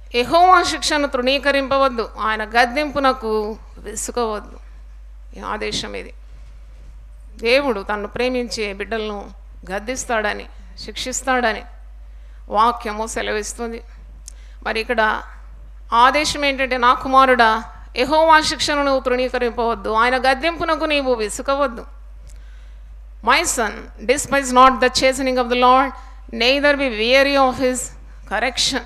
ఎహోవా శిక్షను తృణీకరింపవద్దు ఆయన గద్దెంపునకు విసుకవద్దు ఈ ఆదేశం ఇది దేవుడు తన్ను ప్రేమించే బిడ్డలను గద్దిస్తాడని శిక్షిస్తాడని వాక్యము సెలవిస్తుంది మరి ఇక్కడ ఆదేశం ఏంటంటే నా కుమారుడా ఎహోవా శిక్షను నువ్వు తృణీకరింపవద్దు ఆయన గద్దెంపునకు నీవు విసుకవద్దు my son despise not the chastening of the Lord neither be weary of his correction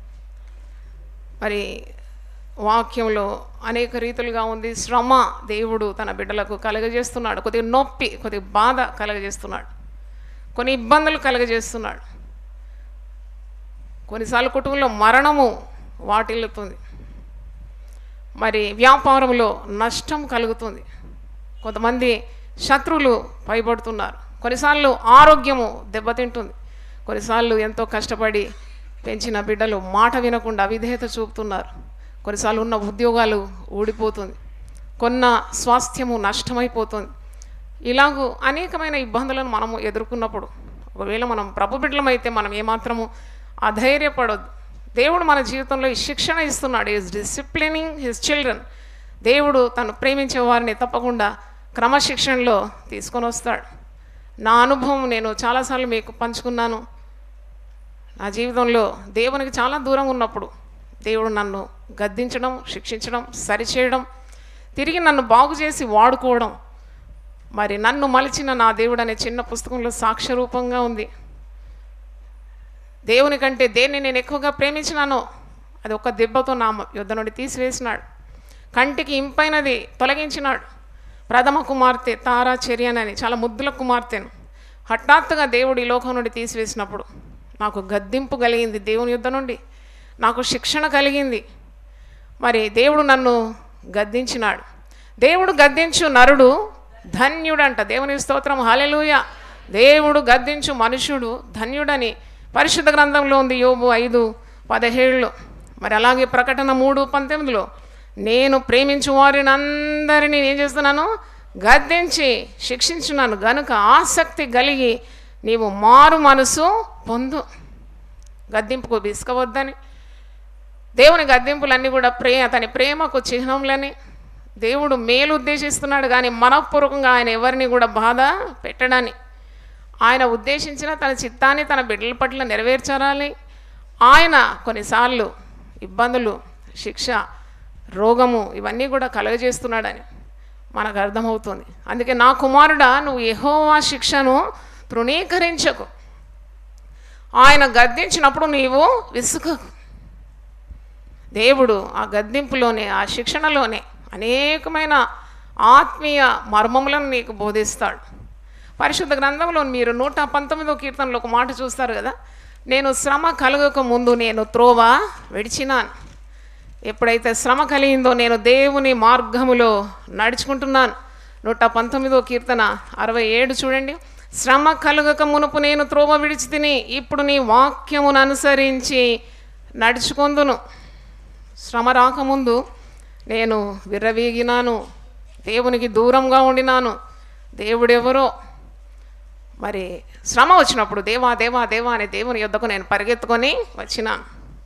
మరి వాక్యంలో అనేక రీతులుగా ఉంది శ్రమ దేవుడు తన బిడ్డలకు కలగజేస్తున్నాడు కొద్దిగా నొప్పి కొద్దిగా బాధ కలగజేస్తున్నాడు కొన్ని ఇబ్బందులు కలగజేస్తున్నాడు కొన్నిసార్లు కుటుంబంలో మరణము వాటిల్లుతుంది మరి వ్యాపారంలో నష్టం కలుగుతుంది కొంతమంది శత్రువులు పైబడుతున్నారు కొన్నిసార్లు ఆరోగ్యము దెబ్బతింటుంది కొన్నిసార్లు ఎంతో కష్టపడి పెంచిన బిడ్డలు మాట వినకుండా అవిధేయత చూపుతున్నారు కొన్నిసార్లు ఉన్న ఉద్యోగాలు ఊడిపోతుంది కొన్న స్వాస్థ్యము నష్టమైపోతుంది ఇలాగూ అనేకమైన ఇబ్బందులను మనము ఎదుర్కొన్నప్పుడు ఒకవేళ మనం ప్రభు బిడ్డలమైతే మనం ఏమాత్రము అధైర్యపడొద్దు దేవుడు మన జీవితంలో ఈ శిక్షణ ఇస్తున్నాడు ఈజ్ డిసిప్లినింగ్ హిస్ చిల్డ్రన్ దేవుడు తను ప్రేమించే వారిని తప్పకుండా క్రమశిక్షణలో తీసుకొని వస్తాడు నా అనుభవం నేను చాలాసార్లు మీకు పంచుకున్నాను నా జీవితంలో దేవునికి చాలా దూరంగా ఉన్నప్పుడు దేవుడు నన్ను గద్దించడం శిక్షించడం సరిచేయడం తిరిగి నన్ను బాగు చేసి వాడుకోవడం మరి నన్ను మలిచిన నా దేవుడు అనే చిన్న పుస్తకంలో సాక్ష్యరూపంగా ఉంది దేవుని కంటే దేన్ని నేను ఎక్కువగా ప్రేమించినానో అది ఒక దెబ్బతో నా యుద్ధ నుండి తీసివేసినాడు కంటికి ఇంపైనది తొలగించినాడు ప్రథమ కుమార్తె తారా చెరియనని చాలా ముద్దుల కుమార్తెను హఠాత్తుగా దేవుడు ఈ లోకం నుండి తీసివేసినప్పుడు నాకు గద్దింపు కలిగింది దేవుని యుద్ధ నుండి నాకు శిక్షణ కలిగింది మరి దేవుడు నన్ను గద్దించినాడు దేవుడు గద్దించు నరుడు ధన్యుడంట దేవుని స్తోత్రం హలెలూయ దేవుడు గద్దించు మనుషుడు ధన్యుడని పరిశుద్ధ గ్రంథంలో ఉంది యోబు ఐదు పదిహేడులో మరి అలాగే ప్రకటన మూడు పంతొమ్మిదిలో నేను ప్రేమించు వారిని అందరినీ ఏం చేస్తున్నాను గద్దించి శిక్షించున్నాను గనుక ఆసక్తి కలిగి నీవు మారు మనసు పొందు గద్దింపుకు విసుకవద్దని దేవుని గద్దింపులన్నీ కూడా ప్రే అతని ప్రేమకు చిహ్నములని దేవుడు మేలు ఉద్దేశిస్తున్నాడు కానీ మనఃపూర్వకంగా ఆయన ఎవరిని కూడా బాధ పెట్టడని ఆయన ఉద్దేశించిన తన చిత్తాన్ని తన బిడ్డల పట్ల నెరవేర్చాలి ఆయన కొన్నిసార్లు ఇబ్బందులు శిక్ష రోగము ఇవన్నీ కూడా కలుగజేస్తున్నాడని మనకు అర్థమవుతుంది అందుకే నా కుమారుడా నువ్వు యెహోవా శిక్షను తృణీకరించకు ఆయన గద్దించినప్పుడు నీవు విసుగకు దేవుడు ఆ గద్దింపులోనే ఆ శిక్షణలోనే అనేకమైన ఆత్మీయ మర్మములను నీకు బోధిస్తాడు పరిశుద్ధ గ్రంథంలో మీరు నూట పంతొమ్మిదో కీర్తనలో ఒక మాట చూస్తారు కదా నేను శ్రమ కలగక ముందు నేను త్రోవ విడిచినాను ఎప్పుడైతే శ్రమ కలిగిందో నేను దేవుని మార్గములో నడుచుకుంటున్నాను నూట పంతొమ్మిదో కీర్తన అరవై ఏడు చూడండి శ్రమ కలుగక మునుపు నేను త్రోవ విడిచి తిని ఇప్పుడు నీ వాక్యమును అనుసరించి నడుచుకొందును శ్రమ రాకముందు నేను విర్రవీగినాను దేవునికి దూరంగా ఉండినాను దేవుడెవరో మరి శ్రమ వచ్చినప్పుడు దేవా దేవా దేవా అనే దేవుని యొద్దకు నేను పరిగెత్తుకొని వచ్చినాను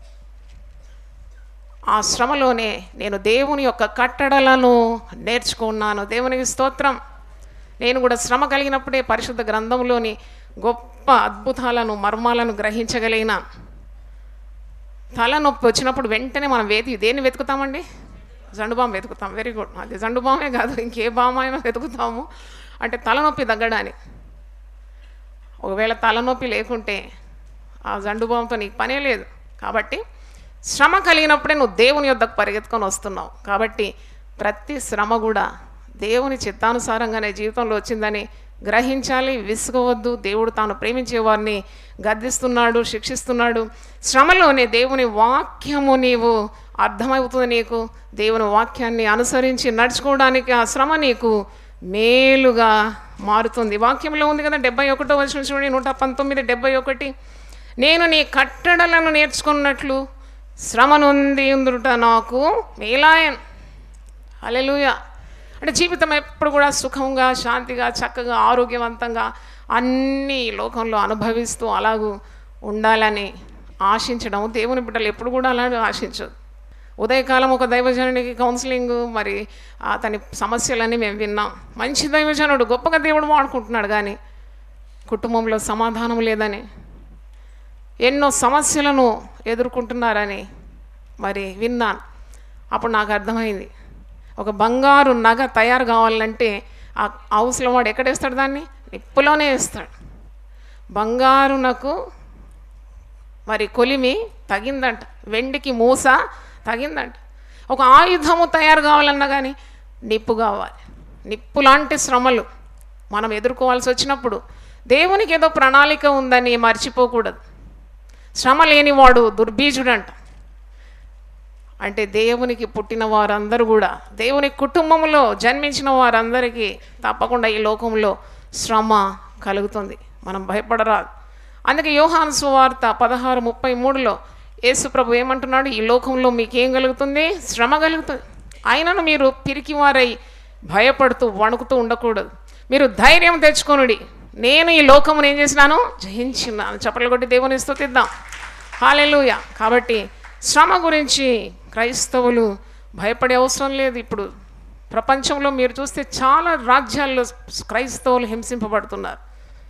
ఆ శ్రమలోనే నేను దేవుని యొక్క కట్టడలను నేర్చుకున్నాను దేవునికి స్తోత్రం నేను కూడా శ్రమ కలిగినప్పుడే పరిశుద్ధ గ్రంథంలోని గొప్ప అద్భుతాలను మర్మాలను గ్రహించగలిగిన తలనొప్పి వచ్చినప్పుడు వెంటనే మనం వేది దేన్ని వెతుకుతామండి జండుబామ్ వెతుకుతాం వెరీ గుడ్ అది జండుబామే కాదు ఇంకే బామ అయినా వెతుకుతాము అంటే తలనొప్పి తగ్గడానికి ఒకవేళ తలనొప్పి లేకుంటే ఆ జండుబాంతో నీకు పనే లేదు కాబట్టి శ్రమ కలిగినప్పుడే నువ్వు దేవుని యొద్దకు పరిగెత్తుకొని వస్తున్నావు కాబట్టి ప్రతి శ్రమ కూడా దేవుని చిత్తానుసారంగానే జీవితంలో వచ్చిందని గ్రహించాలి విసుగవద్దు దేవుడు తాను ప్రేమించే వారిని గద్దిస్తున్నాడు శిక్షిస్తున్నాడు శ్రమలోనే దేవుని వాక్యము నీవు అర్థమవుతుంది నీకు దేవుని వాక్యాన్ని అనుసరించి నడుచుకోవడానికి ఆ శ్రమ నీకు మేలుగా మారుతుంది వాక్యంలో ఉంది కదా డెబ్బై ఒకటో వచ్చిన చూడండి నూట పంతొమ్మిది డెబ్బై ఒకటి నేను నీ కట్టడలను నేర్చుకున్నట్లు శ్రమ నొంది ఉందుట నాకు మేలాయన్ అలెలుయ అంటే జీవితం ఎప్పుడు కూడా సుఖంగా శాంతిగా చక్కగా ఆరోగ్యవంతంగా అన్ని ఈ లోకంలో అనుభవిస్తూ అలాగూ ఉండాలని ఆశించడం దేవుని బిడ్డలు ఎప్పుడు కూడా అలాంటి ఆశించదు ఉదయకాలం ఒక దైవజనునికి కౌన్సిలింగ్ మరి అతని సమస్యలన్నీ మేము విన్నాం మంచి దైవజనుడు గొప్పగా దేవుడు వాడుకుంటున్నాడు కానీ కుటుంబంలో సమాధానం లేదని ఎన్నో సమస్యలను ఎదుర్కొంటున్నారని మరి విన్నాను అప్పుడు నాకు అర్థమైంది ఒక బంగారు నగ తయారు కావాలంటే ఆ హౌస్లో వాడు ఎక్కడ వేస్తాడు దాన్ని నిప్పులోనే వేస్తాడు బంగారునకు మరి కొలిమి తగిందంట వెండికి మూస తగిందంట ఒక ఆయుధము తయారు కావాలన్నా కానీ నిప్పు కావాలి నిప్పు లాంటి శ్రమలు మనం ఎదుర్కోవాల్సి వచ్చినప్పుడు దేవునికి ఏదో ప్రణాళిక ఉందని మర్చిపోకూడదు శ్రమ లేనివాడు దుర్బీజుడంట అంటే దేవునికి పుట్టిన వారందరూ కూడా దేవుని కుటుంబంలో జన్మించిన వారందరికీ తప్పకుండా ఈ లోకంలో శ్రమ కలుగుతుంది మనం భయపడరాదు అందుకే యోహాను సువార్త పదహారు ముప్పై మూడులో యేసు ప్రభు ఏమంటున్నాడు ఈ లోకంలో మీకేం కలుగుతుంది శ్రమ కలుగుతుంది అయినను మీరు పిరికివారై భయపడుతూ వణుకుతూ ఉండకూడదు మీరు ధైర్యం తెచ్చుకొనుడి నేను ఈ లోకమును ఏం చేసినాను జయించినాను చప్పట్లు కొట్టి దేవుని స్తుతిద్దాం హాలెలూయ కాబట్టి శ్రమ గురించి క్రైస్తవులు భయపడే అవసరం లేదు ఇప్పుడు ప్రపంచంలో మీరు చూస్తే చాలా రాజ్యాల్లో క్రైస్తవులు హింసింపబడుతున్నారు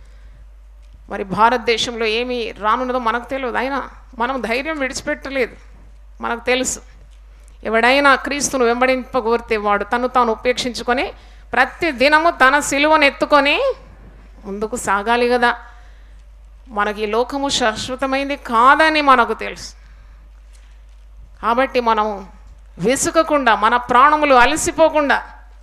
మరి భారతదేశంలో ఏమి రానున్నదో మనకు తెలియదు అయినా మనం ధైర్యం విడిచిపెట్టలేదు మనకు తెలుసు ఎవడైనా క్రీస్తును వెంబడింపగోరితే వాడు తను తాను ఉపేక్షించుకొని ప్రతి దినము తన సిలువను ఎత్తుకొని ముందుకు సాగాలి కదా మనకి ఈ లోకము శాశ్వతమైంది కాదని మనకు తెలుసు కాబట్టి మనం విసుకకుండా మన ప్రాణములు అలసిపోకుండా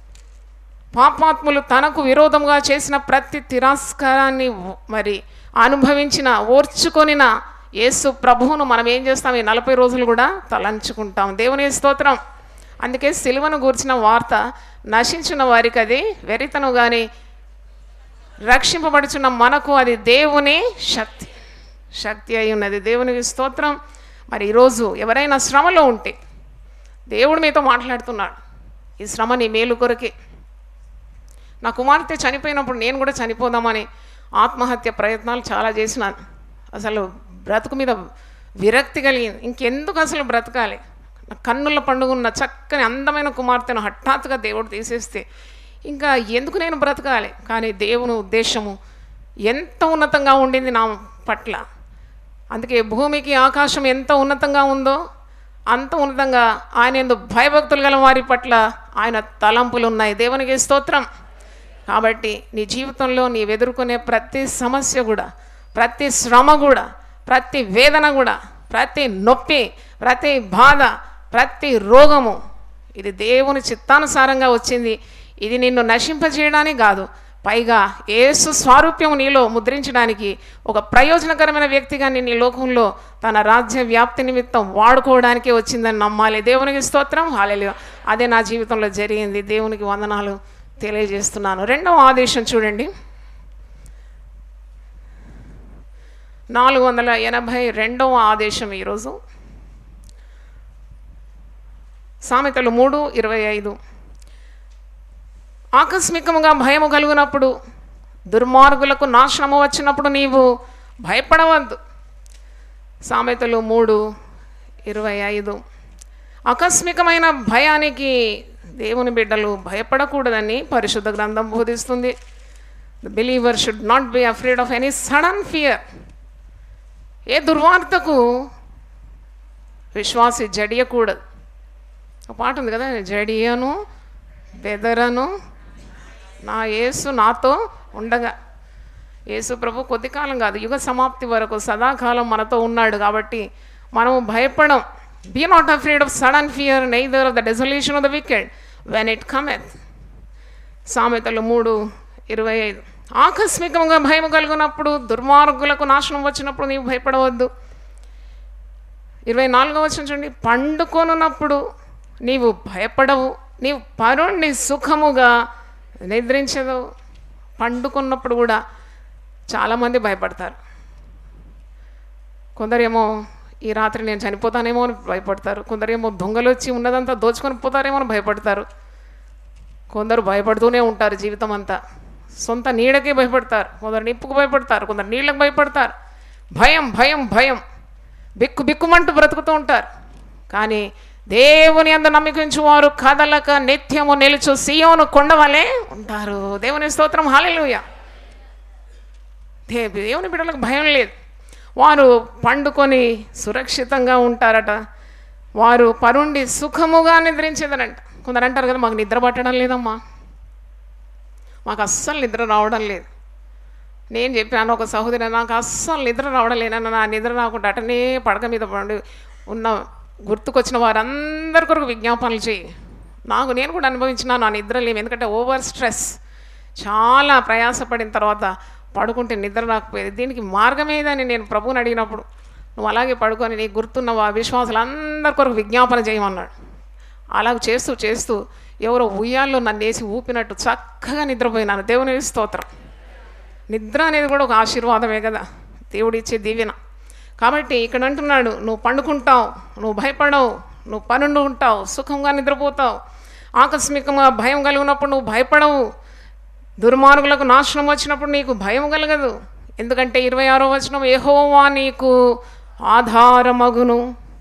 పాపాత్ములు తనకు విరోధంగా చేసిన ప్రతి తిరస్కారాన్ని మరి అనుభవించిన ఓర్చుకొనిన యేసు ప్రభువును మనం ఏం చేస్తాం ఈ నలభై రోజులు కూడా తలంచుకుంటాం దేవుని స్తోత్రం అందుకే సిలువను గూర్చిన వార్త నశించిన వారికి అది వెరితను కానీ రక్షింపబడుచున్న మనకు అది దేవుని శక్తి శక్తి అయి ఉన్నది దేవునికి స్తోత్రం మరి ఈరోజు ఎవరైనా శ్రమలో ఉంటే దేవుడు మీతో మాట్లాడుతున్నాడు ఈ శ్రమ నీ మేలు కొరకే నా కుమార్తె చనిపోయినప్పుడు నేను కూడా చనిపోదామని ఆత్మహత్య ప్రయత్నాలు చాలా చేసినాను అసలు బ్రతుకు మీద విరక్తి కలిగింది ఇంకెందుకు అసలు బ్రతకాలి నా కన్నుల పండుగ ఉన్న చక్కని అందమైన కుమార్తెను హఠాత్తుగా దేవుడు తీసేస్తే ఇంకా ఎందుకు నేను బ్రతకాలి కానీ దేవుని ఉద్దేశము ఎంత ఉన్నతంగా ఉండింది నా పట్ల అందుకే భూమికి ఆకాశం ఎంత ఉన్నతంగా ఉందో అంత ఉన్నతంగా ఆయన ఎందు భయభక్తులు గల వారి పట్ల ఆయన తలంపులు ఉన్నాయి దేవునికి స్తోత్రం కాబట్టి నీ జీవితంలో నీవు ఎదుర్కొనే ప్రతి సమస్య కూడా ప్రతి శ్రమ కూడా ప్రతి వేదన కూడా ప్రతి నొప్పి ప్రతి బాధ ప్రతి రోగము ఇది దేవుని చిత్తానుసారంగా వచ్చింది ఇది నిన్ను నశింపజేయడానికి కాదు పైగా ఏసు స్వారూప్యం నీలో ముద్రించడానికి ఒక ప్రయోజనకరమైన వ్యక్తిగా నేను ఈ లోకంలో తన రాజ్య వ్యాప్తి నిమిత్తం వాడుకోవడానికే వచ్చిందని నమ్మాలి దేవునికి స్తోత్రం హాలేలు అదే నా జీవితంలో జరిగింది దేవునికి వందనాలు తెలియజేస్తున్నాను రెండవ ఆదేశం చూడండి నాలుగు వందల ఎనభై రెండవ ఆదేశం ఈరోజు సామెతలు మూడు ఇరవై ఐదు ఆకస్మికముగా భయము కలుగునప్పుడు దుర్మార్గులకు నాశనము వచ్చినప్పుడు నీవు భయపడవద్దు సామెతలు మూడు ఇరవై ఐదు ఆకస్మికమైన భయానికి దేవుని బిడ్డలు భయపడకూడదని పరిశుద్ధ గ్రంథం బోధిస్తుంది the believer should not be afraid of any sudden fear ఏ దుర్వార్తకు విశ్వాసి జడియకూడదు ఒక పాట ఉంది కదా జడియను బెదరను నా యేసు నాతో ఉండగా యేసు ప్రభు కొద్ది కాలం కాదు యుగ సమాప్తి వరకు సదాకాలం మనతో ఉన్నాడు కాబట్టి మనము భయపడం be not afraid of sudden fear neither of the desolation of the wicked when it cometh సామెతలు మూడు ఇరవై ఐదు ఆకస్మికంగా భయం కలిగినప్పుడు దుర్మార్గులకు నాశనం వచ్చినప్పుడు నీవు భయపడవద్దు ఇరవై నాలుగవ వచ్చిన చూడండి పండుకొనున్నప్పుడు నీవు భయపడవు నీవు పరుణ్ణి సుఖముగా నిద్రించదు పండుకున్నప్పుడు కూడా చాలామంది భయపడతారు కొందరేమో ఈ రాత్రి నేను చనిపోతానేమో అని భయపడతారు కొందరేమో దొంగలు వచ్చి ఉన్నదంతా దోచుకొని పోతారేమో అని భయపడతారు కొందరు భయపడుతూనే ఉంటారు జీవితం అంతా సొంత నీడకే భయపడతారు కొందరు నిప్పుకు భయపడతారు కొందరు నీళ్ళకు భయపడతారు భయం భయం భయం బిక్కు బిక్కుమంటూ బ్రతుకుతూ ఉంటారు కానీ దేవుని అందు నమ్మకించు వారు కదలక నిత్యము నిలుచు సియోను కొండవలే ఉంటారు దేవుని స్తోత్రం హాలెలూయా దే దేవుని బిడ్డలకు భయం లేదు వారు పండుకొని సురక్షితంగా ఉంటారట వారు పరుండి సుఖముగా నిద్రించేదనంట కొందరు అంటారు కదా మాకు నిద్ర పట్టడం లేదమ్మా మాకు అస్సలు నిద్ర రావడం లేదు నేను చెప్పాను ఒక సహోదరి నాకు అస్సలు నిద్ర రావడం లేనన్న నా నిద్ర రాకుండా అటనే పడక మీద పడి ఉన్న గుర్తుకొచ్చిన వారందరి కొరకు విజ్ఞాపనలు చేయి నాకు నేను కూడా అనుభవించిన నా నిద్ర లేవు ఎందుకంటే ఓవర్ స్ట్రెస్ చాలా ప్రయాసపడిన తర్వాత పడుకుంటే నిద్ర రాకపోయేది దీనికి మార్గం ఏదని నేను ప్రభువుని అడిగినప్పుడు నువ్వు అలాగే పడుకొని నీకు గుర్తున్న వా విశ్వాసులు అందరి కొరకు విజ్ఞాపన చేయమన్నాడు అలాగ చేస్తూ చేస్తూ ఎవరో ఉయ్యాల్లో నన్ను వేసి ఊపినట్టు చక్కగా నిద్రపోయినాను దేవుని స్తోత్రం నిద్ర అనేది కూడా ఒక ఆశీర్వాదమే కదా దేవుడిచ్చే దీవెన కాబట్టి ఇక్కడ అంటున్నాడు నువ్వు పండుకుంటావు నువ్వు భయపడవు నువ్వు పనుండు ఉంటావు సుఖంగా నిద్రపోతావు ఆకస్మికంగా భయం కలిగినప్పుడు నువ్వు భయపడవు దుర్మార్గులకు నాశనం వచ్చినప్పుడు నీకు భయం కలగదు ఎందుకంటే ఇరవై ఆరో వచనం ఏహోవా నీకు ఆధారమగును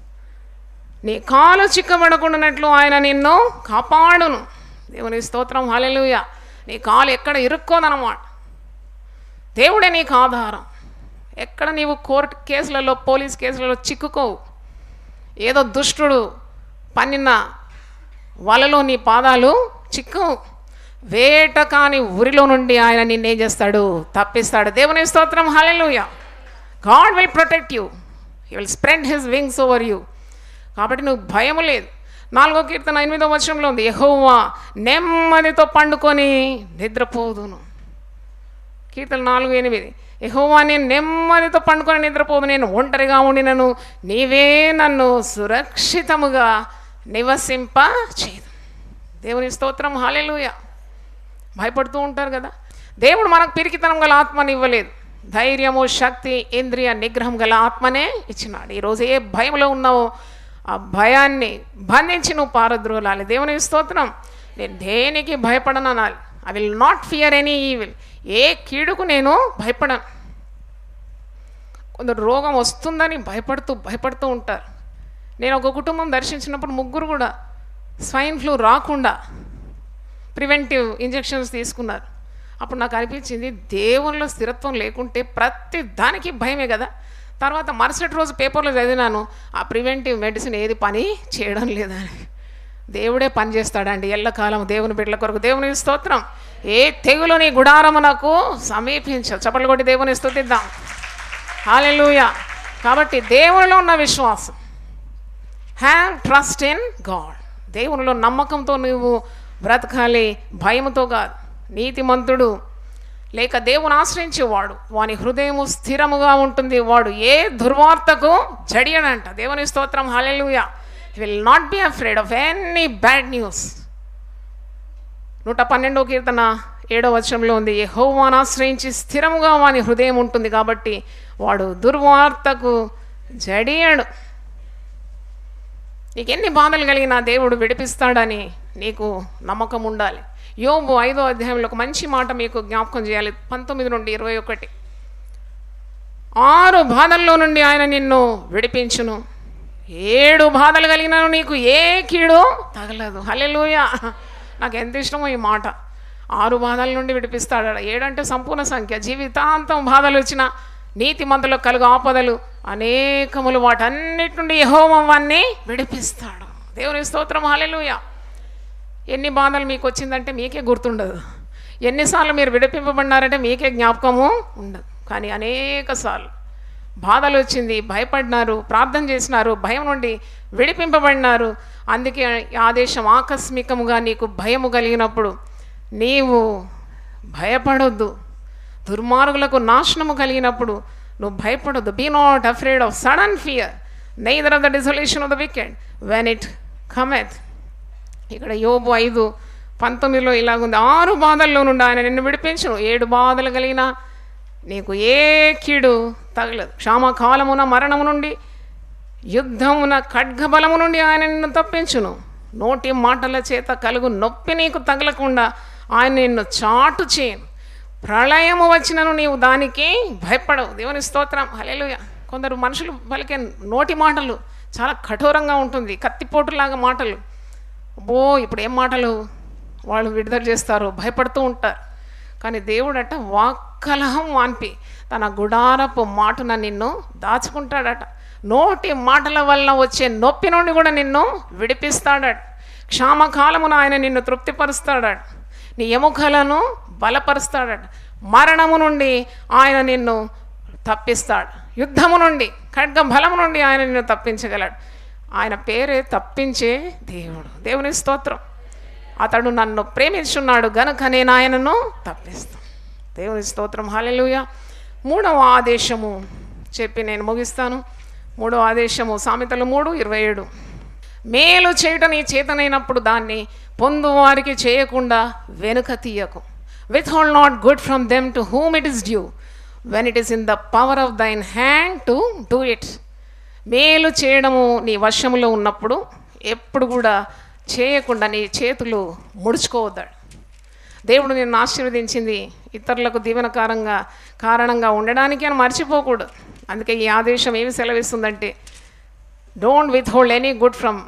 నీ కాలు చిక్కబడకుండానట్లు ఆయన నిన్ను కాపాడును దేవుని స్తోత్రం హాలెలుయ నీ కాలు ఎక్కడ ఇరుక్కోదన్నమాట దేవుడే నీకు ఆధారం ఎక్కడ నీవు కోర్టు కేసులలో పోలీస్ కేసులలో చిక్కుకోవు ఏదో దుష్టుడు పన్నిన వలలో నీ పాదాలు చిక్కవు వేట కాని ఊరిలో నుండి ఆయన నిన్నేం చేస్తాడు తప్పిస్తాడు దేవుని స్తోత్రం hallelujah God will protect you he will spread his wings over you కాబట్టి నువ్వు భయం లేదు నాలుగో కీర్తన ఎనిమిదో వర్షంలో ఉంది యెహోవా నెమ్మదితో పండుకొని నిద్రపోదును కీర్తన నాలుగు ఎనిమిది యెహోవా నేను నెమ్మదితో పండుకొని నిద్రపోదు నేను ఒంటరిగా ఉండినను నీవే నన్ను సురక్షితముగా నివసింప చేయదు దేవుని స్తోత్రం హాలెలుయ భయపడుతూ ఉంటారు కదా దేవుడు మనకు పిరికితనం గల ఆత్మని ఇవ్వలేదు ధైర్యము శక్తి ఇంద్రియ నిగ్రహం గల ఆత్మనే ఇచ్చినాడు ఈరోజు ఏ భయంలో ఉన్నావో ఆ భయాన్ని బంధించి నువ్వు పారద్రోలాలి దేవుని స్తోత్రం నేను దేనికి భయపడను అనాలి I will not fear any evil ఏ కీడుకు నేను భయపడను కొందరు రోగం వస్తుందని భయపడుతూ భయపడుతూ ఉంటారు నేను ఒక కుటుంబం దర్శించినప్పుడు ముగ్గురు కూడా స్వైన్ ఫ్లూ రాకుండా ప్రివెంటివ్ ఇంజెక్షన్స్ తీసుకున్నారు అప్పుడు నాకు అనిపించింది దేవునిలో స్థిరత్వం లేకుంటే ప్రతి దానికి భయమే కదా తర్వాత మరుసటి రోజు పేపర్లో చదివినాను ఆ ప్రివెంటివ్ మెడిసిన్ ఏది పని చేయడం లేదని దేవుడే పని చేస్తాడండి ఎల్లకాలం దేవుని బిడ్డల కొరకు దేవుని స్తోత్రం ఏ తెగులు నీ గుడారమునకు సమీపించ చప్పట్లు కొట్టి దేవుని స్తుతిద్దాం హాలెలూయ కాబట్టి దేవునిలో ఉన్న విశ్వాసం హ్యావ్ ట్రస్ట్ ఇన్ గాడ్ దేవునిలో నమ్మకంతో నువ్వు బ్రతకాలి భయముతో కాదు నీతిమంతుడు లేక దేవుని ఆశ్రయించేవాడు వాని హృదయము స్థిరముగా ఉంటుంది వాడు ఏ దుర్వార్తకు జడియడంట దేవుని స్తోత్రం hallelujah will not be afraid of any bad news నూట పన్నెండో కీర్తన ఏడో వచనంలో ఉంది యెహోవాను ఆశ్రయించి స్థిరముగా వాని హృదయం ఉంటుంది కాబట్టి వాడు దుర్వార్తకు జడియడు నీకు ఎన్ని బాధలు కలిగినా దేవుడు విడిపిస్తాడని నీకు నమ్మకం ఉండాలి యోబు ఐదో అధ్యాయంలో ఒక మంచి మాట మీకు జ్ఞాపకం చేయాలి పంతొమ్మిది నుండి ఇరవై ఒకటి ఆరు బాధల్లో నుండి ఆయన నిన్ను విడిపించును ఏడు బాధలు కలిగినాను నీకు ఏ కీడు తగలదు హలెలుయా నాకు ఎంత ఇష్టమో ఈ మాట ఆరు బాధల నుండి విడిపిస్తాడు ఏడంటే సంపూర్ణ సంఖ్య జీవితాంతం బాధలు వచ్చిన నీతి మంతులకు కలుగు ఆపదలు అనేకములు వాటన్నిటి నుండి యహోవాన్ని విడిపిస్తాడు దేవుని స్తోత్రం హలెలుయా ఎన్ని బాధలు మీకు వచ్చిందంటే మీకే గుర్తుండదు ఎన్నిసార్లు మీరు విడిపింపబడినారంటే మీకే జ్ఞాపకము ఉండదు కానీ అనేక సార్లు బాధలు వచ్చింది భయపడినారు ప్రార్థన చేసినారు భయం నుండి విడిపింపబడినారు అందుకే ఆదేశం ఆకస్మికముగా నీకు భయము కలిగినప్పుడు నీవు భయపడొద్దు దుర్మార్గులకు నాశనము కలిగినప్పుడు నువ్వు భయపడొద్దు be not afraid of sudden fear neither of the desolation of the wicked when it cometh ఇక్కడ యోబు ఐదు పంతొమ్మిదిలో ఇలాగుంది ఆరు బాధల్లో నుండి ఆయన నిన్ను విడిపించును ఏడు బాధలు కలిగిన నీకు ఏ కీడు తగలదు క్షామకాలమున మరణము నుండి యుద్ధమున ఖడ్గబలము నుండి ఆయన నిన్ను తప్పించును నోటి మాటల చేత కలుగు నొప్పి నీకు తగలకుండా ఆయన నిన్ను చాటు చేయను ప్రళయము వచ్చినను నీవు దానికి భయపడవు దేవుని స్తోత్రం హలేలుయ కొందరు మనుషులు పలికే నోటి మాటలు చాలా కఠోరంగా ఉంటుంది కత్తిపోటులాగా మాటలు అబ్బో ఇప్పుడు ఏం మాటలు వాళ్ళు విడుదల చేస్తారు భయపడుతూ ఉంటారు కానీ దేవుడట వాక్కలహం వాన్పి తన గుడారపు మాటున నిన్ను దాచుకుంటాడట నోటి మాటల వల్ల వచ్చే నొప్పి నుండి కూడా నిన్ను విడిపిస్తాడట క్షామకాలమున ఆయన నిన్ను తృప్తిపరుస్తాడట నీ ఎముకలను బలపరుస్తాడట మరణము నుండి ఆయన నిన్ను తప్పిస్తాడు యుద్ధము నుండి ఖడ్గ బలము నుండి ఆయన నిన్ను తప్పించగలడు ఆయన పేరే తప్పించే దేవుడు దేవుని స్తోత్రం అతడు నన్ను ప్రేమించున్నాడు గనుక నేను ఆయనను తప్పిస్తాను దేవుని స్తోత్రం హాలెలుయ మూడవ ఆదేశము చెప్పి నేను ముగిస్తాను మూడవ ఆదేశము సామెతలు మూడు ఇరవై ఏడు మేలు చేయట నీ చేతనైనప్పుడు దాన్ని పొందు వారికి చేయకుండా వెనుక తీయకు withhold not good from them to whom it is due when it is in the power of thine hand to do it మేలు చేయడము నీ వశములో ఉన్నప్పుడు ఎప్పుడు కూడా చేయకుండా నీ చేతులు ముడుచుకోవద్దాడు దేవుడు నిన్ను ఆశీర్వదించింది ఇతరులకు దీవెనకారంగా కారణంగా ఉండడానికి అని మర్చిపోకూడదు అందుకే ఈ ఆదేశం ఏమి సెలవిస్తుందంటే don't withhold any good from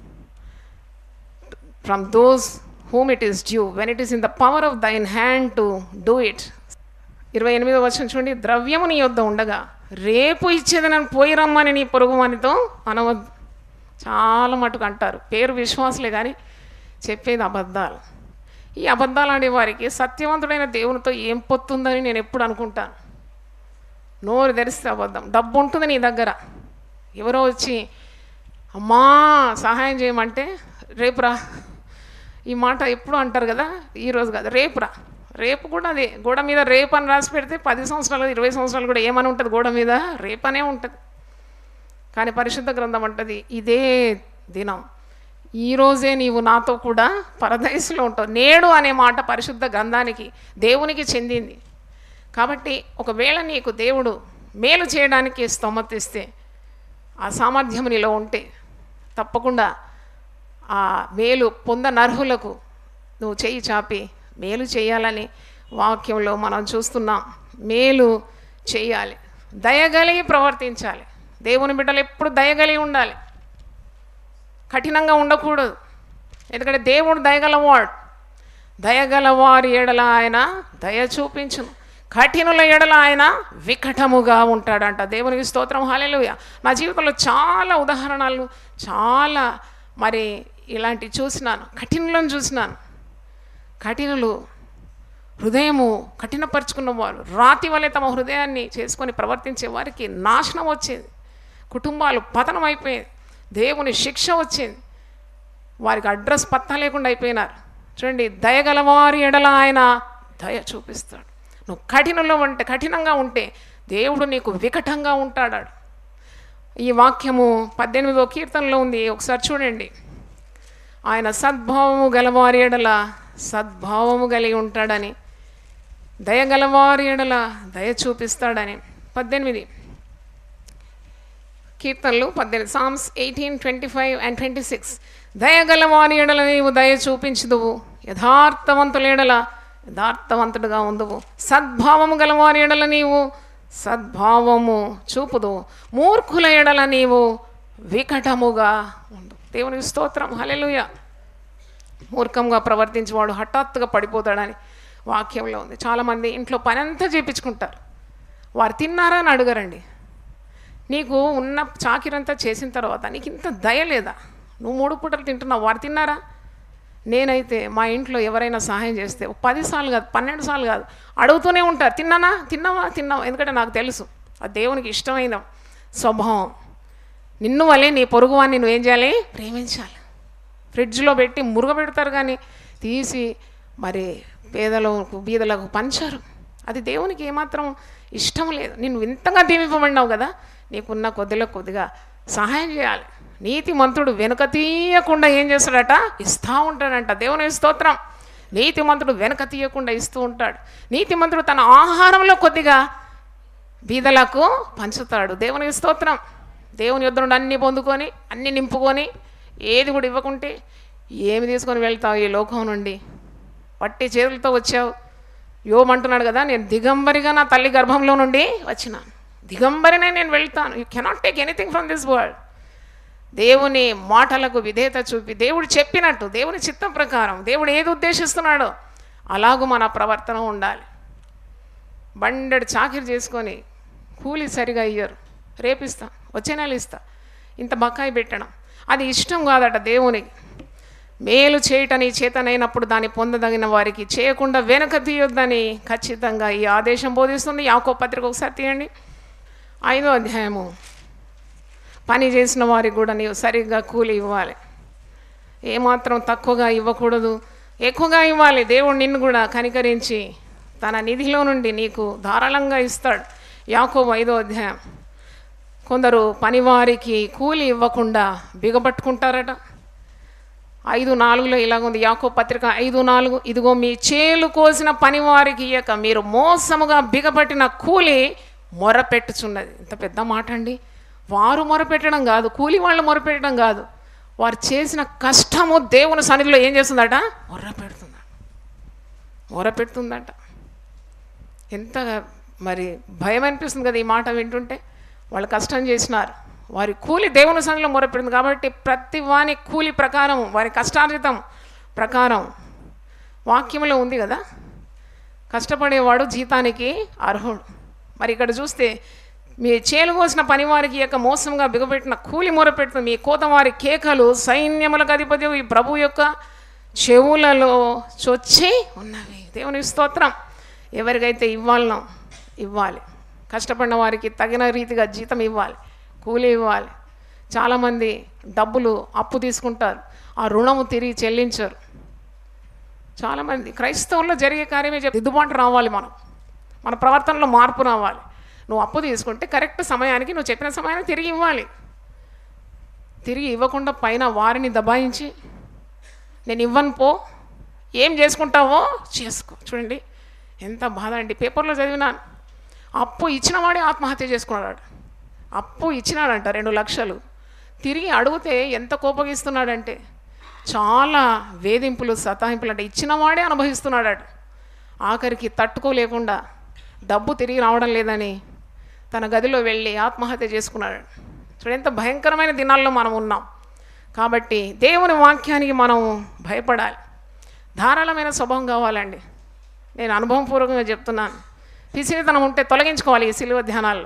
from those whom it is due when it is in the power of thine hand to do it ఇరవై ఎనిమిదో వచ్చిన చూడండి ద్రవ్యము నీ యొద్ద ఉండగా రేపు ఇచ్చేది నన్ను పోయి రమ్మని నీ పొరుగు వానితో అనవద్దు చాలా మటుకు అంటారు పేరు విశ్వాసులే కానీ చెప్పేది అబద్ధాలు ఈ అబద్ధాలు ఆడే వారికి సత్యవంతుడైన దేవునితో ఏం పొత్తుందని నేను ఎప్పుడు అనుకుంటాను నోరు తెరిస్తే అబద్ధం డబ్బు ఉంటుంది నీ దగ్గర ఎవరో వచ్చి అమ్మా సహాయం చేయమంటే రేపురా ఈ మాట ఎప్పుడు అంటారు కదా ఈరోజు కాదు రేపురా రేపు కూడా అదే గోడ మీద రేపు అని రాసి పెడితే పది సంవత్సరాలు ఇరవై సంవత్సరాలు కూడా ఏమని ఉంటుంది గోడ మీద రేపనే ఉంటుంది కానీ పరిశుద్ధ గ్రంథం అంటది ఇదే దినం ఈరోజే నీవు నాతో కూడా పరదయసులో ఉంటావు నేడు అనే మాట పరిశుద్ధ గ్రంథానికి దేవునికి చెందింది కాబట్టి ఒకవేళ నీకు దేవుడు మేలు చేయడానికి స్తోమతిస్తే ఆ సామర్థ్యం నీలో ఉంటే తప్పకుండా ఆ మేలు పొందనర్హులకు నువ్వు చెయ్యి చాపి మేలు చేయాలని వాక్యంలో మనం చూస్తున్నాం మేలు చేయాలి దయగలిగి ప్రవర్తించాలి దేవుని బిడ్డలు ఎప్పుడు దయగలిగి ఉండాలి కఠినంగా ఉండకూడదు ఎందుకంటే దేవుడు దయగలవాడు దయగలవారి ఎడల ఆయన దయ చూపించును కఠినుల ఎడల ఆయన వికటముగా ఉంటాడంట దేవునికి స్తోత్రం హాలేలుయ నా జీవితంలో చాలా ఉదాహరణలు చాలా మరి ఇలాంటి చూసినాను కఠినులను చూసినాను కఠినులు హృదయము కఠినపరుచుకున్న వారు రాతి వలె తమ హృదయాన్ని చేసుకొని ప్రవర్తించే వారికి నాశనం వచ్చేది కుటుంబాలు పతనం అయిపోయేది దేవుని శిక్ష వచ్చింది వారికి అడ్రస్ పత్తా లేకుండా అయిపోయినారు చూడండి దయగలవారి ఎడల ఆయన దయ చూపిస్తాడు నువ్వు కఠినంలో ఉంటే కఠినంగా ఉంటే దేవుడు నీకు వికటంగా ఉంటాడాడు ఈ వాక్యము పద్దెనిమిదో కీర్తనలో ఉంది ఒకసారి చూడండి ఆయన సద్భావము గలవారి ఎడల సద్భావము కలిగి ఉంటాడని దయగలవారి ఎడల దయ చూపిస్తాడని పద్దెనిమిది కీర్తనలు పద్దెనిమిది psalms eighteen twenty five and twenty six దయగలవారి ఎడల నీవు దయ చూపించుదువు యథార్థవంతుల ఎడల యథార్థవంతుడుగా ఉందువు సద్భావము గలవారి ఎడల నీవు సద్భావము చూపుదువు మూర్ఖుల ఎడల నీవు వికటముగా ఉండు దేవునికి స్తోత్రం హలెలుయ మూర్ఖంగా ప్రవర్తించేవాడు హఠాత్తుగా పడిపోతాడని వాక్యంలో ఉంది చాలామంది ఇంట్లో పని అంతా చేయించుకుంటారు వారు తిన్నారా అని అడగరండి నీకు ఉన్న చాకిరంతా చేసిన తర్వాత నీకు ఇంత దయ లేదా నువ్వు మూడు పూటలు తింటున్నావు వారు తిన్నారా నేనైతే మా ఇంట్లో ఎవరైనా సహాయం చేస్తే ఒక పది సార్లు కాదు పన్నెండు సార్లు కాదు అడుగుతూనే ఉంటారు తిన్నానా తిన్నావా తిన్నావా ఎందుకంటే నాకు తెలుసు ఆ దేవునికి ఇష్టమైన స్వభావం నిన్ను వలే నీ పొరుగువాన్ని నువ్వేం చేయాలి ప్రేమించాలి ఫ్రిడ్జ్లో పెట్టి మురుగబెడతారు కానీ తీసి మరి పేదలకు బీదలకు పంచారు అది దేవునికి ఏమాత్రం ఇష్టం లేదు నేను ఇంతగా దీవింపబడినావు కదా నీకున్న కొద్దిలో కొద్దిగా సహాయం చేయాలి నీతి మంత్రుడు వెనుక తీయకుండా ఏం చేస్తాడట ఇస్తూ ఉంటాడంట దేవుని స్తోత్రం నీతి మంత్రుడు వెనుక తీయకుండా ఇస్తూ ఉంటాడు నీతి మంత్రుడు తన ఆహారంలో కొద్దిగా బీదలకు పంచుతాడు దేవునికి స్తోత్రం దేవుని యుద్ధ నుండి అన్ని పొందుకొని అన్ని నింపుకొని ఏది కూడా ఇవ్వకుంటే ఏమి తీసుకొని వెళ్తావు ఈ లోకం నుండి వట్టి చేతులతో వచ్చావు యోమంటున్నాడు కదా నేను దిగంబరిగా నా తల్లి గర్భంలో నుండి వచ్చినాను దిగంబరినే నేను వెళ్తాను you cannot take anything from this world దేవుని మాటలకు విధేయత చూపి దేవుడు చెప్పినట్టు దేవుని చిత్తం ప్రకారం దేవుడు ఏది ఉద్దేశిస్తున్నాడో అలాగూ మన ప్రవర్తన ఉండాలి బండెడు చాకిరి చేసుకొని కూలి సరిగా ఇయ్యరు రేపిస్తా వచ్చే నెల ఇస్తా ఇంత బకాయి పెట్టడం అది ఇష్టం కాదట దేవునికి మేలు చేయటని చేతనైనప్పుడు దాన్ని పొందదగిన వారికి చేయకుండా వెనక తీయొద్దని ఖచ్చితంగా ఈ ఆదేశం బోధిస్తుంది యాకో పత్రిక ఒకసారి తీయండి ఐదో అధ్యాయము పని చేసిన వారికి కూడా నీవు సరిగ్గా కూలి ఇవ్వాలి ఏమాత్రం తక్కువగా ఇవ్వకూడదు ఎక్కువగా ఇవ్వాలి దేవుడు నిన్ను కూడా కనికరించి తన నిధిలో నుండి నీకు ధారాళంగా ఇస్తాడు యాకోబు ఐదో అధ్యాయం కొందరు పనివారికి కూలి ఇవ్వకుండా బిగబట్టుకుంటారట ఐదు నాలుగులో ఇలాగుంది యాకో పత్రిక ఐదు నాలుగు ఇదిగో మీ చేలు కోసిన పనివారికి ఇయ్యక మీరు మోసముగా బిగపట్టిన కూలి మొరపెట్టుచున్నది ఇంత పెద్ద మాట అండి వారు మొరపెట్టడం కాదు కూలి వాళ్ళు మొరపెట్టడం కాదు వారు చేసిన కష్టము దేవుని సన్నిధిలో ఏం చేస్తుందట మొర్ర పెడుతుందట మొర పెడుతుందట ఎంత మరి భయం అనిపిస్తుంది కదా ఈ మాట వింటుంటే వాళ్ళు కష్టం చేసినారు వారి కూలి దేవుని సన్నిధిలో మొరపెడుతుంది కాబట్టి ప్రతి వాని కూలి ప్రకారం వారి కష్టార్జితం ప్రకారం వాక్యంలో ఉంది కదా కష్టపడేవాడు జీతానికి అర్హుడు మరి ఇక్కడ చూస్తే మీ చేలు కోసిన పనివారికి యొక్క మోసంగా బిగబెట్టిన కూలి మొరపెడుతుంది మీ కోతవారి కేకలు సైన్యములకు అధిపతి ఈ ప్రభు యొక్క చెవులలో చొచ్చి ఉన్నవి దేవుని స్తోత్రం ఎవరికైతే ఇవ్వాలనో ఇవ్వాలి కష్టపడిన వారికి తగిన రీతిగా జీతం ఇవ్వాలి కూలి ఇవ్వాలి చాలామంది డబ్బులు అప్పు తీసుకుంటారు ఆ రుణము తిరిగి చెల్లించరు చాలామంది క్రైస్తవంలో జరిగే కార్యమే చెప్ దిద్దుబాటు రావాలి మనం మన ప్రవర్తనలో మార్పు రావాలి నువ్వు అప్పు తీసుకుంటే కరెక్ట్ సమయానికి నువ్వు చెప్పిన సమయానికి తిరిగి ఇవ్వాలి తిరిగి ఇవ్వకుండా పైన వారిని దబాయించి నేను ఇవ్వను పో ఏం చేసుకుంటావో చేసుకో చూడండి ఎంత బాధ అండి పేపర్లో చదివినాను అప్పు ఇచ్చినవాడే ఆత్మహత్య చేసుకున్నాడు అప్పు ఇచ్చినాడంట రెండు లక్షలు తిరిగి అడిగితే ఎంత కోపగిస్తున్నాడంటే చాలా వేధింపులు సతాయింపులు అంటే ఇచ్చినవాడే అనుభవిస్తున్నాడట ఆఖరికి తట్టుకోలేకుండా డబ్బు తిరిగి రావడం లేదని తన గదిలో వెళ్ళి ఆత్మహత్య చేసుకున్నాడు చూడు ఎంత భయంకరమైన దినాల్లో మనం ఉన్నాం కాబట్టి దేవుని వాక్యానికి మనం భయపడాలి ధారాళమైన స్వభావం కావాలండి నేను అనుభవపూర్వకంగా చెప్తున్నాను పిసినితనం ఉంటే తొలగించుకోవాలి ఈ సిలువ ధ్యానాల్లో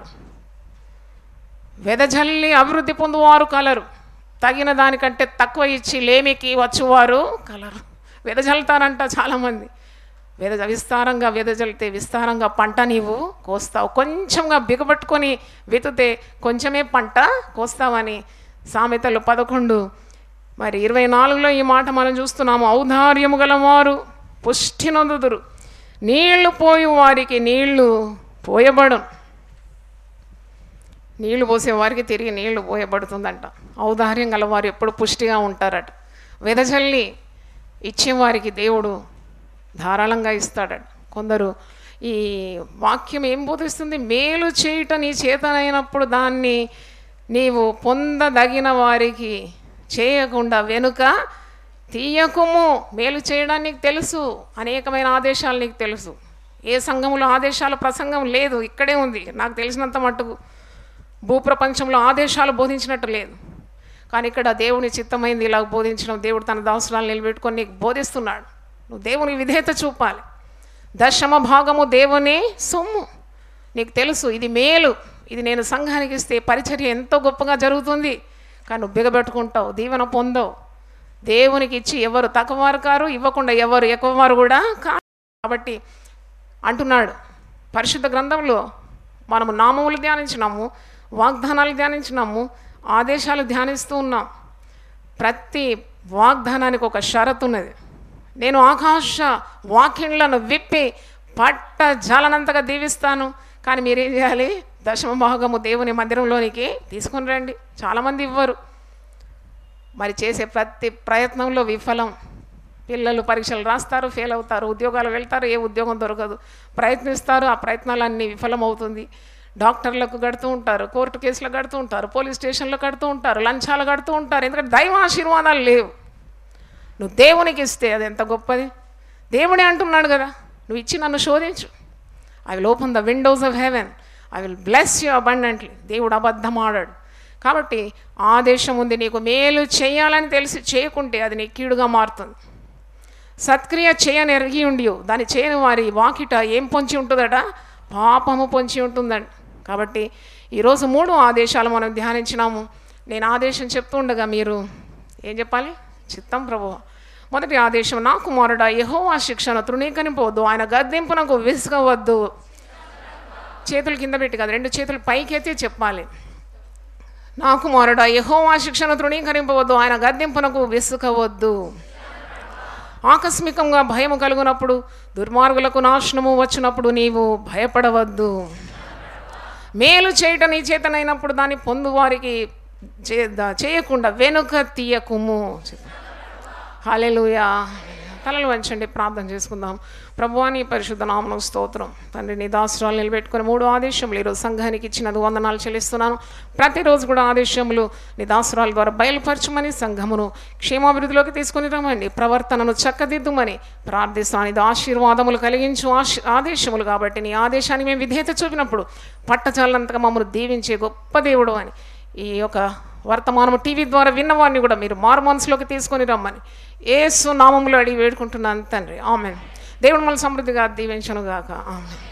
వెదజల్లి అభివృద్ధి పొందువారు కలరు తగిన దానికంటే తక్కువ ఇచ్చి లేమికి వచ్చువారు కలరు వెదజల్లుతారంట చాలామంది వెద విస్తారంగా వెదజల్లితే విస్తారంగా పంట నీవు కోస్తావు కొంచెంగా బిగబట్టుకొని వితితే కొంచెమే పంట కోస్తావని సామెతలు పదకొండు మరి ఇరవై నాలుగులో ఈ మాట మనం చూస్తున్నాము ఔదార్యము గలవారు పుష్టి నొందుదురు నీళ్లు పోయి వారికి నీళ్లు పోయబడు నీళ్లు పోసే వారికి తిరిగి నీళ్లు పోయబడుతుందంట ఔదార్యం గలవారు ఎప్పుడు పుష్టిగా ఉంటారట వెదజల్లి ఇచ్చేవారికి దేవుడు ధారాళంగా ఇస్తాడట కొందరు ఈ వాక్యం ఏం బోధిస్తుంది మేలు చేయుట నీ చేతనైనప్పుడు దాన్ని నీవు పొందదగిన వారికి చేయకుండా వెనుక తీయకుము మేలు చేయడానికి తెలుసు అనేకమైన ఆదేశాలు నీకు తెలుసు ఏ సంఘంలో ఆదేశాల ప్రసంగం లేదు ఇక్కడే ఉంది నాకు తెలిసినంత మట్టుకు భూప్రపంచంలో ఆదేశాలు బోధించినట్టు లేదు కానీ ఇక్కడ దేవుని చిత్తమైంది ఇలా బోధించడం దేవుడు తన దాసురాలు నిలబెట్టుకొని నీకు బోధిస్తున్నాడు నువ్వు దేవుని విధేయత చూపాలి దశమ భాగము దేవుని సొమ్ము నీకు తెలుసు ఇది మేలు ఇది నేను సంఘానికి ఇస్తే పరిచర్య ఎంతో గొప్పగా జరుగుతుంది కానీ నువ్వు బిగబెట్టుకుంటావు దీవెన పొందవు దేవునికి ఇచ్చి ఎవరు తక్కువవారు కారు ఇవ్వకుండా ఎవరు ఎక్కువవారు కూడా కారు కాబట్టి అంటున్నాడు పరిశుద్ధ గ్రంథంలో మనము నామములు ధ్యానించినాము వాగ్దానాలు ధ్యానించినాము ఆదేశాలు ధ్యానిస్తూ ఉన్నాం ప్రతి వాగ్దానానికి ఒక షరతు ఉన్నది నేను ఆకాశ వాక్యంలను విప్పి పట్ట జాలనంతగా దీవిస్తాను కానీ మీరేం చేయాలి దశమ భాగము దేవుని మందిరంలోనికి తీసుకొని రండి చాలామంది ఇవ్వరు మరి చేసే ప్రతి ప్రయత్నంలో విఫలం పిల్లలు పరీక్షలు రాస్తారు ఫెయిల్ అవుతారు ఉద్యోగాలు వెళ్తారు ఏ ఉద్యోగం దొరకదు ప్రయత్నిస్తారు ఆ ప్రయత్నాలన్నీ విఫలమవుతుంది డాక్టర్లకు కడుతూ ఉంటారు కోర్టు కేసులు కడుతూ ఉంటారు పోలీస్ స్టేషన్లో కడుతూ ఉంటారు లంచాలు కడుతూ ఉంటారు ఎందుకంటే దైవ ఆశీర్వాదాలు లేవు నువ్వు దేవునికి ఇస్తే అది ఎంత గొప్పది దేవుడే అంటున్నాడు కదా నువ్వు ఇచ్చి నన్ను శోధించు అవి లోపం the windows of heaven I will bless you abundantly దేవుడు అబద్ధం ఆడాడు కాబట్టి ఆదేశం ఉంది నీకు మేలు చేయాలని తెలిసి చేయకుంటే అది నీ కీడుగా మారుతుంది సత్క్రియ చేయని ఎరిగి ఉండి దాన్ని చేయని వారి వాకిట ఏం పొంచి ఉంటుందట పాపము పొంచి ఉంటుందండి కాబట్టి ఈరోజు మూడు ఆదేశాలు మనం ధ్యానించినాము నేను ఆదేశం చెప్తూ ఉండగా మీరు ఏం చెప్పాలి చిత్తం ప్రభు మొదటి ఆదేశం నా కుమారుడ యెహోవా శిక్షణ తృణీకరింపవద్దు ఆయన గద్దెంపునకు విసుగవద్దు చేతులు కింద పెట్టి కదా రెండు చేతులు పైకెత్తి చెప్పాలి నా కుమారుడ యెహోవా శిక్షణ తృణీకరింపవద్దు ఆయన గద్దెంపునకు విసుకవద్దు ఆకస్మికంగా భయము కలుగునప్పుడు దుర్మార్గులకు నాశనము వచ్చినప్పుడు నీవు భయపడవద్దు మేలు చేయట నీ చేతనైనప్పుడు దాన్ని పొందువారికి చే- ద- చేయకుండా వెనుక తీయకుము హాలెలుయా తలలు వంచండి ప్రార్థన చేసుకుందాం ప్రభువాని పరిశుద్ధ నామను స్తోత్రం తండ్రి నీ దాసురాలు నిలబెట్టుకుని మూడు ఆదేశములు ఈరోజు సంఘానికి ఇచ్చినది వందనాలు చెల్లిస్తున్నాను ప్రతిరోజు కూడా ఆదేశములు నీ దాసురాల ద్వారా బయలుపరచమని సంఘమును క్షేమాభివృద్ధిలోకి తీసుకుని రమ్మండి ప్రవర్తనను చక్కదిద్దుమని ప్రార్థిస్తాను ఇది ఆశీర్వాదములు కలిగించు ఆశ ఆదేశములు కాబట్టి నీ ఆదేశాన్ని మేము విధేయత చూపినప్పుడు పట్టచాలంతగా మమ్మల్ని దీవించే గొప్ప దేవుడు అని ఈ యొక్క వర్తమానము టీవీ ద్వారా విన్నవాడిని కూడా మీరు మారు మనసులోకి తీసుకొని రమ్మని ఏసు నామములో అడిగి వేడుకుంటున్నాను తండ్రి ఆమె దేవుడు మళ్ళీ సమృద్ధిగా దీవించను గాక ఆమె